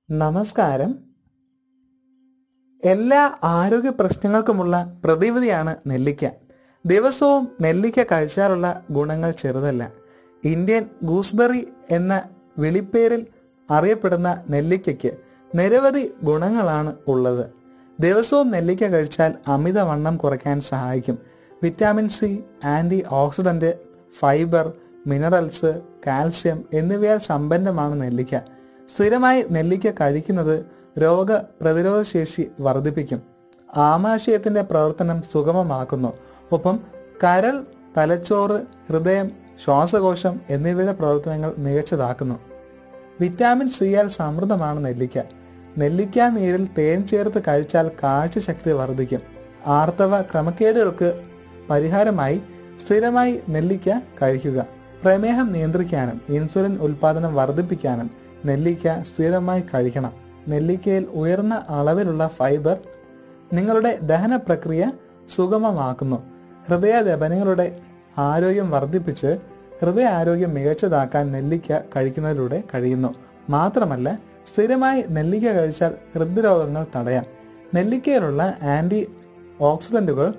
നമസ്കാരം എല്ലാ ആരോഗ്യ പ്രശ്നങ്ങൾക്കുമുള്ള പ്രതിവിധിയാണ് നെല്ലിക്ക ദിവസവും നെല്ലിക്ക കഴിച്ചാലുള്ള ഗുണങ്ങൾ ചെറുതല്ല ഇന്ത്യൻ ഗൂസ്ബെറി എന്ന വിളിപ്പേരിൽ അറിയപ്പെടുന്ന നെല്ലിക്കയ്ക്ക് നിരവധി ഗുണങ്ങളാണ് ഉള്ളത് ദിവസവും നെല്ലിക്ക കഴിച്ചാൽ അമിതവണ്ണം കുറയ്ക്കാൻ സഹായിക്കും vitamin C antioxidant fibre minerals calcium എന്നിവയാൽ സമ്പന്നമാണ് നെല്ലിക്ക സ്ഥിരമായി നെല്ലിക്ക കഴിക്കുന്നത് രോഗ പ്രതിരോധ ശേഷി വർദ്ധിപ്പിക്കും ആമാശയത്തിന്റെ പ്രവർത്തനം സുഗമമാക്കുന്നു ഒപ്പം കരൾ തലച്ചോറ് ഹൃദയം ശ്വാസകോശം എന്നിവയുടെ പ്രവർത്തനങ്ങൾ മികച്ചതാക്കുന്നു വിറ്റാമിൻ സിയാൽ സമൃദ്ധമാണ് നെല്ലിക്ക നെല്ലിക്ക നീരിൽ തേൻ ചേർത്ത് കഴിച്ചാൽ കാഴ്ചശക്തി വർദ്ധിക്കും ആർത്തവ ക്രമക്കേടുകൾക്ക് പരിഹാരമായി സ്ഥിരമായി നെല്ലിക്ക കഴിക്കുക പ്രമേഹം നിയന്ത്രിക്കാനും ഇൻസുലിൻ ഉൽപാദനം വർദ്ധിപ്പിക്കാനും നെല്ലിക്ക സ്ഥിരമായി കഴിക്കണം നെല്ലിക്കയിൽ ഉയർന്ന അളവിലുള്ള ഫൈബർ നിങ്ങളുടെ ദഹന പ്രക്രിയ സുഗമമാക്കുന്നു ഹൃദയധമനികളുടെ ആരോഗ്യം വർദ്ധിപ്പിച്ച് ഹൃദയാരോഗ്യം മികച്ചതാക്കാൻ നെല്ലിക്ക കഴിക്കുന്നതിലൂടെ കഴിയുന്നു മാത്രമല്ല സ്ഥിരമായി നെല്ലിക്ക കഴിച്ചാൽ ഹൃദ്രോഗങ്ങൾ തടയാം നെല്ലിക്കയിലുള്ള ആന്റി ഓക്സിഡന്റുകൾ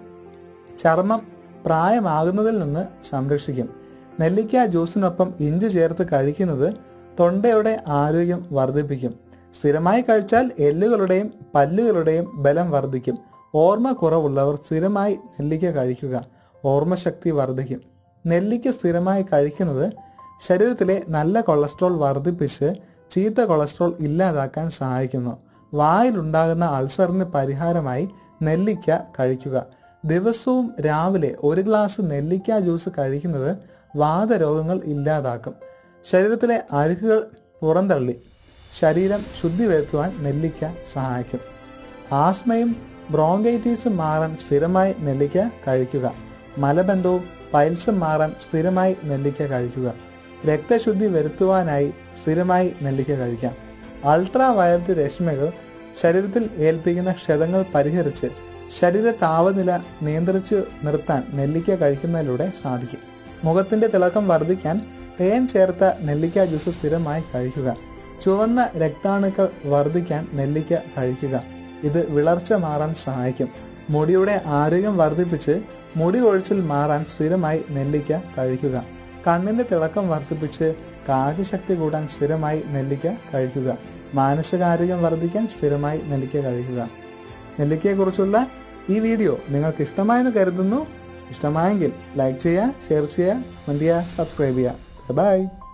ചർമ്മം പ്രായമാകുന്നതിൽ നിന്ന് സംരക്ഷിക്കും നെല്ലിക്ക ജ്യൂസിനൊപ്പം ഇഞ്ചി ചേർത്ത് കഴിക്കുന്നത് തൊണ്ടയുടെ ആരോഗ്യം വർദ്ധിപ്പിക്കും സ്ഥിരമായി കഴിച്ചാൽ എല്ലുകളുടെയും പല്ലുകളുടെയും ബലം വർദ്ധിക്കും ഓർമ്മ കുറവുള്ളവർ സ്ഥിരമായി നെല്ലിക്ക കഴിക്കുക ഓർമ്മശക്തി വർദ്ധിക്കും നെല്ലിക്ക സ്ഥിരമായി കഴിക്കുന്നത് ശരീരത്തിലെ നല്ല കൊളസ്ട്രോൾ വർദ്ധിപ്പിച്ച് ചീത്ത കൊളസ്ട്രോൾ ഇല്ലാതാക്കാൻ സഹായിക്കുന്നു വായിലുണ്ടാകുന്ന അൾസറിന് പരിഹാരമായി നെല്ലിക്ക കഴിക്കുക ദിവസവും രാവിലെ ഒരു ഗ്ലാസ് നെല്ലിക്ക ജ്യൂസ് കഴിക്കുന്നത് വാതരോഗങ്ങൾ ഇല്ലാതാക്കും ശരീരത്തിലെ അഴുക്കുകൾ പുറന്തള്ളി ശരീരം ശുദ്ധി വരുത്തുവാൻ നെല്ലിക്ക സഹായിക്കും ആസ്മയും ബ്രോങ്കൈറ്റീസും മാറാൻ സ്ഥിരമായി നെല്ലിക്ക കഴിക്കുക മലബന്ധവും പൈൽസും മാറാൻ സ്ഥിരമായി നെല്ലിക്ക കഴിക്കുക രക്തശുദ്ധി വരുത്തുവാനായി സ്ഥിരമായി നെല്ലിക്ക കഴിക്കാം അൾട്രാ വയലറ്റ് രശ്മികൾ ശരീരത്തിൽ ഏൽപ്പിക്കുന്ന ക്ഷതങ്ങൾ പരിഹരിച്ച് ശരീര താപനില നിയന്ത്രിച്ചു നിർത്താൻ നെല്ലിക്ക കഴിക്കുന്നതിലൂടെ സാധിക്കും മുഖത്തിന്റെ തിളക്കം വർദ്ധിക്കാൻ തേൻ ചേർത്ത നെല്ലിക്ക ജ്യൂസ് സ്ഥിരമായി കഴിക്കുക ചുവന്ന രക്താണുക്കൾ വർദ്ധിക്കാൻ നെല്ലിക്ക കഴിക്കുക ഇത് വിളർച്ച മാറാൻ സഹായിക്കും മുടിയുടെ ആരോഗ്യം വർദ്ധിപ്പിച്ച് മുടി കൊഴിച്ചിൽ മാറാൻ സ്ഥിരമായി നെല്ലിക്ക കഴിക്കുക കണ്ണിന്റെ തിളക്കം വർദ്ധിപ്പിച്ച് കാഴ്ചശക്തി കൂടാൻ സ്ഥിരമായി നെല്ലിക്ക കഴിക്കുക മാനസികാരോഗ്യം വർദ്ധിക്കാൻ സ്ഥിരമായി നെല്ലിക്ക കഴിക്കുക നെല്ലിക്കയെക്കുറിച്ചുള്ള ഈ വീഡിയോ നിങ്ങൾക്ക് ഇഷ്ടമായെന്ന് കരുതുന്നു ഇഷ്ടമായെങ്കിൽ ലൈക്ക് ചെയ്യുക ഷെയർ ചെയ്യുക കമന്റ് ചെയ്യുക സബ്സ്ക്രൈബ് ചെയ്യുക ബൈ